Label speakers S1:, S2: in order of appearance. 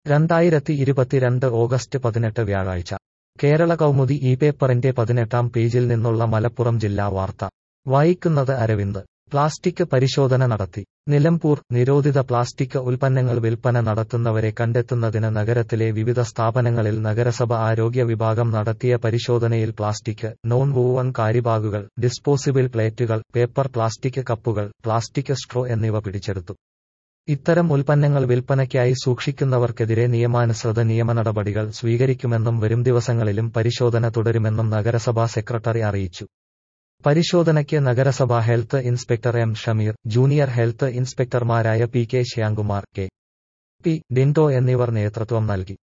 S1: രണ്ടായിരത്തി ഇരുപത്തിരണ്ട് ഓഗസ്റ്റ് പതിനെട്ട് വ്യാഴാഴ്ച കേരള കൗമുദി ഈ പേപ്പറിന്റെ പതിനെട്ടാം പേജിൽ നിന്നുള്ള മലപ്പുറം ജില്ലാ വാർത്ത വായിക്കുന്നത് അരവിന്ദ് പ്ലാസ്റ്റിക് പരിശോധന നടത്തി നിലമ്പൂർ നിരോധിത പ്ലാസ്റ്റിക് ഉൽപ്പന്നങ്ങൾ വിൽപ്പന നടത്തുന്നവരെ കണ്ടെത്തുന്നതിന് നഗരത്തിലെ വിവിധ സ്ഥാപനങ്ങളിൽ നഗരസഭ ആരോഗ്യ വിഭാഗം നടത്തിയ പരിശോധനയിൽ പ്ലാസ്റ്റിക് നോൺ വൂവൺ കാരിബാഗുകൾ ഡിസ്പോസിബിൾ പ്ലേറ്റുകൾ പേപ്പർ പ്ലാസ്റ്റിക് കപ്പുകൾ പ്ലാസ്റ്റിക് സ്ട്രോ എന്നിവ പിടിച്ചെടുത്തു ഇത്തരം ഉൽപ്പന്നങ്ങൾ വിൽപ്പനയ്ക്കായി സൂക്ഷിക്കുന്നവർക്കെതിരെ നിയമാനുസൃത നിയമനടപടികൾ സ്വീകരിക്കുമെന്നും വരും ദിവസങ്ങളിലും പരിശോധന തുടരുമെന്നും നഗരസഭാ സെക്രട്ടറി അറിയിച്ചു പരിശോധനയ്ക്ക് നഗരസഭാ health inspector M Shameer junior health ഇൻസ്പെക്ടർമാരായ P K Shyamkumar K P Dindo എന്നിവർ നേതൃത്വം നൽകി